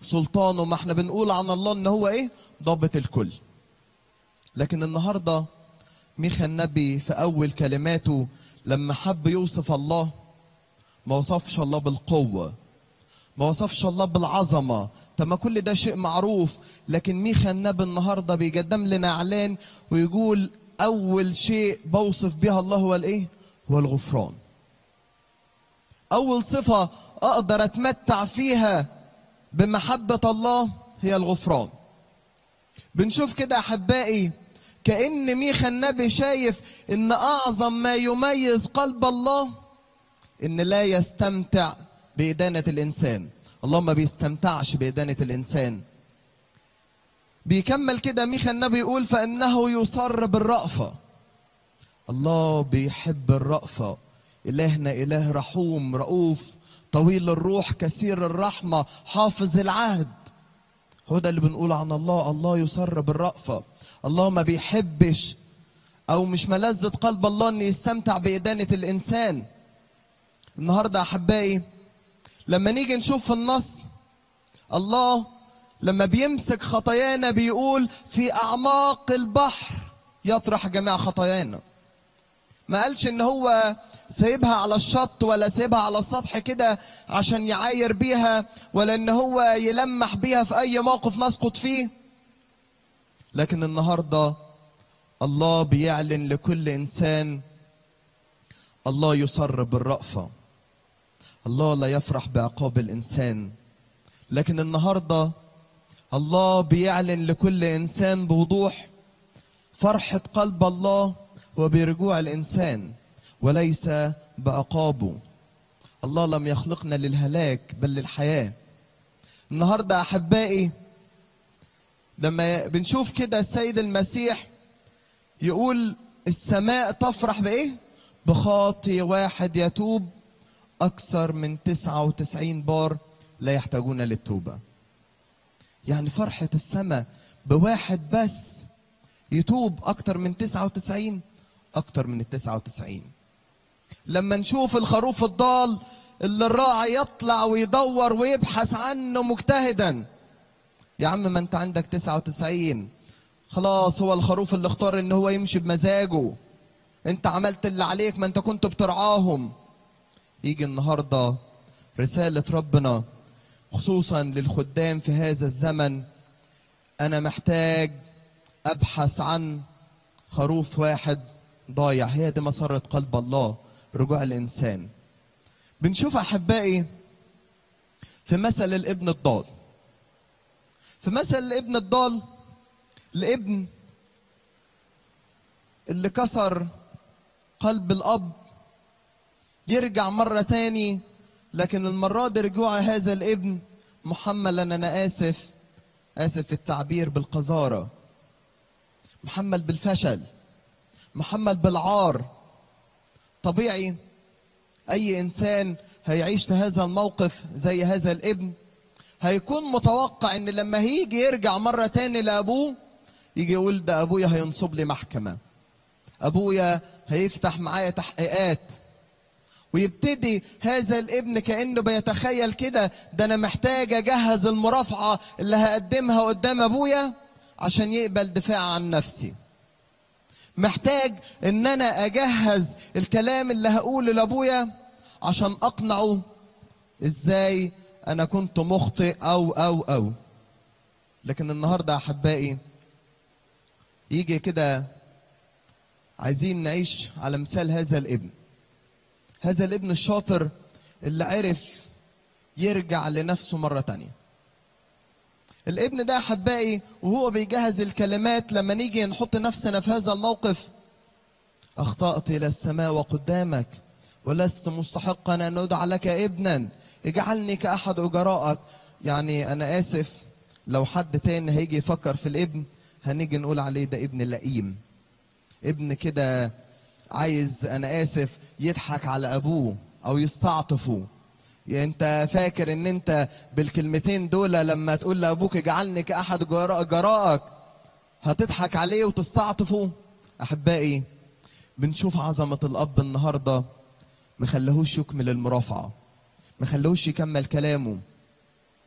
سلطانه ما احنا بنقول عن الله ان هو ايه ضابط الكل لكن النهارده ميخا النبي في اول كلماته لما حب يوصف الله ما وصفش الله بالقوه ما وصفش الله بالعظمه طب ما كل ده شيء معروف لكن ميخا النبي النهارده بيقدم لنا اعلان ويقول اول شيء بوصف بها الله هو الايه هو الغفران اول صفه اقدر اتمتع فيها بمحبه الله هي الغفران بنشوف كده احبائي كأن ميخا النبي شايف ان اعظم ما يميز قلب الله ان لا يستمتع بإدانة الإنسان الله ما بيستمتعش بإدانة الإنسان بيكمل كده ميخا النبي يقول فإنه يصر بالرأفة الله بيحب الرأفة إلهنا إله رحوم رؤوف طويل الروح كثير الرحمة حافظ العهد هو ده اللي بنقول عن الله الله يصر بالرأفة الله ما بيحبش أو مش ملذة قلب الله إن يستمتع بإدانة الإنسان النهارده أحبائي لما نيجي نشوف في النص الله لما بيمسك خطايانا بيقول في اعماق البحر يطرح جميع خطايانا ما قالش ان هو سايبها على الشط ولا سايبها على السطح كده عشان يعاير بيها ولا ان هو يلمح بيها في اي موقف نسقط فيه لكن النهارده الله بيعلن لكل انسان الله يصر بالرأفه الله لا يفرح بعقاب الانسان لكن النهارده الله بيعلن لكل انسان بوضوح فرحه قلب الله وبرجوع الانسان وليس بعقابه الله لم يخلقنا للهلاك بل للحياه النهارده احبائي لما بنشوف كده السيد المسيح يقول السماء تفرح بايه بخاطي واحد يتوب أكثر من 99 بار لا يحتاجون للتوبة يعني فرحة السماء بواحد بس يتوب أكثر من 99 أكثر من ال 99 لما نشوف الخروف الضال اللي الراعي يطلع ويدور ويبحث عنه مجتهدا يا عم ما انت عندك 99 خلاص هو الخروف اللي اختار ان هو يمشي بمزاجه انت عملت اللي عليك ما انت كنت بترعاهم يجي النهارده رسالة ربنا خصوصا للخدام في هذا الزمن أنا محتاج أبحث عن خروف واحد ضايع هي دي مسرة قلب الله رجوع الإنسان بنشوف أحبائي في مثل الابن الضال في مثل الابن الضال الابن اللي كسر قلب الأب يرجع مرة تاني لكن المرة دي رجوع هذا الابن محملا أنا آسف آسف في التعبير بالقذارة محمل بالفشل محمل بالعار طبيعي أي إنسان هيعيش في هذا الموقف زي هذا الابن هيكون متوقع إن لما هيجي يرجع مرة تاني لأبوه يجي يقول ده أبويا هينصب لي محكمة أبويا هيفتح معايا تحقيقات ويبتدي هذا الابن كانه بيتخيل كده ده انا محتاج اجهز المرافعه اللي هقدمها قدام ابويا عشان يقبل دفاع عن نفسي محتاج ان انا اجهز الكلام اللي هقوله لابويا عشان اقنعه ازاي انا كنت مخطئ او او او لكن النهارده احبائي يجي كده عايزين نعيش على مثال هذا الابن هذا الابن الشاطر اللي عرف يرجع لنفسه مرة تانية الابن ده أحبائي وهو بيجهز الكلمات لما نيجي نحط نفسنا في هذا الموقف أخطأت إلى السماء وقدامك ولست مستحقا أن أدعى لك ابنا اجعلني كأحد أجرائك يعني أنا آسف لو حد تاني هيجي يفكر في الابن هنيجي نقول عليه ده ابن لئيم ابن كده عايز انا اسف يضحك على ابوه او يستعطفه يعني انت فاكر ان انت بالكلمتين دول لما تقول لابوك اجعلني كاحد جرائك هتضحك عليه وتستعطفه احبائي بنشوف عظمه الاب النهارده مخليهوش يكمل المرافعه مخليهوش يكمل كلامه